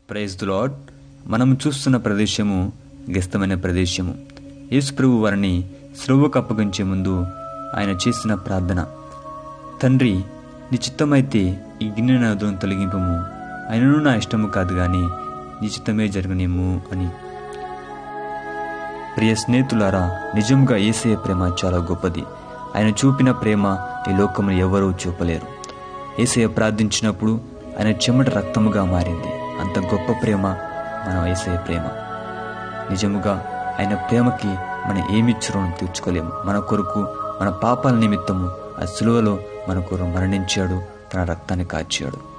praise the lord మనం చూస్తున్న ప్రదేశము గెస్తమైన ప్రదేశము యేసు ప్రభు వారిని శ్రవ్వకు అప్పగించే ముందు ఆయన చేసిన ప్రార్థన తండ్రి నీ చిత్తమైతే ఈ గిన్నె నదులను తొలగింపము ఆయనను నా ఇష్టము కాదు కానీ నీ చిత్తమే జరగనేము అని ప్రియ స్నేహితులారా నిజంగా ఏసే ప్రేమ చాలా గొప్పది ఆయన చూపిన ప్రేమ ఈ లోకమును ఎవరూ చూపలేరు ఏసయ్య ప్రార్థించినప్పుడు ఆయన చెమట రక్తముగా మారింది అంత గొప్ప ప్రేమ మన ఏసయ్య ప్రేమ నిజముగా ఆయన ప్రేమకి మనం ఏమిచ్చరో తీర్చుకోలేము మన కొరకు మన పాపాల నిమిత్తము ఆ సులువలో మన కొరకు మరణించాడు తన రక్తాన్ని కాచాడు